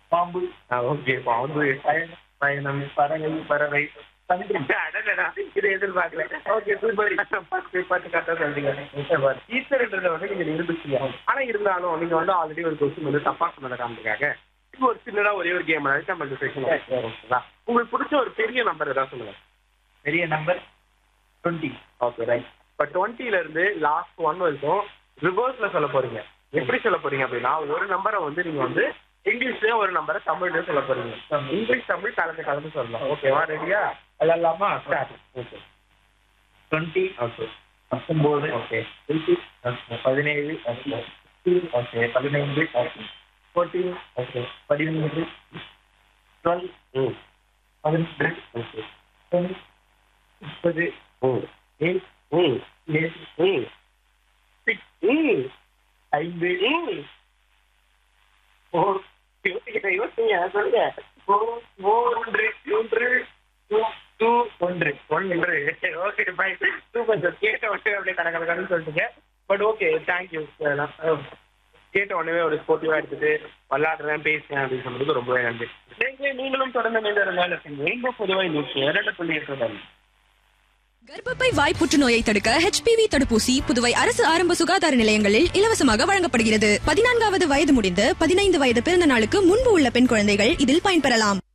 பாம்பு ஓகே பாம்பு பயணம் பயணம் பறவை பறவை பன்றி அடடடா இதை எதிர்பார்க்கல ஓகே சூப்பர் பத்து பத்து கரெக்டாக சொல்றீங்க ஈஸ்வரன்றதை வந்து நீங்க நிரூபிச்சீங்க ஆனா இருந்தாலும் நீங்க வந்து ஆல்ரெடி ஒரு கொஸ்டின் வந்து தப்பா சொன்னதை காமிக்காக இப்போ ஒரு சின்னதா ஒரே ஒரு கேம் விளையாடி நம்ம இந்த செஷன் ஓகேவா உங்களுக்கு பிடிச்ச ஒரு பெரிய நம்பர் ஏதாவது சொல்லுங்க பெரிய நம்பர் டுவெண்ட்டி ஓகே ரைட் இப்போ டுவெண்ட்டில இருந்து லாஸ்ட் ஒன் வரைக்கும் ரிவர்ஸ்ல சொல்ல போறீங்க எப்படி சொல்ல போறீங்க அப்படின்னா ஒரு நம்பரை வந்து நீங்க வந்து இங்கிலீஷ்லயும் ஒரு நம்பரை தமிழ்லயும் சொல்ல போறீங்க இங்கிலீஷ் தமிழ் கலந்து கலந்து சொல்லலாம் ஓகேவா ரெடியா விளையாடலாமா ஸ்டார்ட் ஓகே டுவெண்ட்டி ஓகே பத்தொம்போது ஓகே பதினேழு ஓகே பதினைந்து ஃபோர்டீன் ஓகே பதிமூன்று டுவெல் ம் பதினெட்டு ஓகே முப்பது ம் எயிட் ம் ஏழு ம் சிக்ஸ் ம் ஐந்து ம் ஃபோர் யோசிக்க யோசிங்க சொல்லுங்க ஃபோர் மூன்று மூன்று டூ ஒன்று ஒன்று ஓகே பை சூப்பர் சார் கேட்ட உடனே அப்படியே கடை கடைன்னு சொல்லிட்டுங்க பட் ஓகே தேங்க்யூ கேட்ட உடனே ஒரு ஸ்போர்ட்டிவா எடுத்துட்டு விளையாடுறேன் பேசுறேன் அப்படின்னு சொன்னதுக்கு ரொம்பவே நன்றி நீங்க நீங்களும் தொடர்ந்து மீண்டும் ரெயின்போ பொதுவாக நியூஸ் இரண்டு புள்ளி எட்டு கர்ப்பப்பை வாய் புற்றுநோயை தடுக்க ஹெச்பிவி தடுப்பூசி புதுவை அரசு ஆரம்ப சுகாதார நிலையங்களில் இலவசமாக வழங்கப்படுகிறது பதினான்காவது வயது முடிந்து பதினைந்து வயது பிறந்த நாளுக்கு முன்பு உள்ள பெண் குழந்தைகள் இதில் பயன்பெறலாம்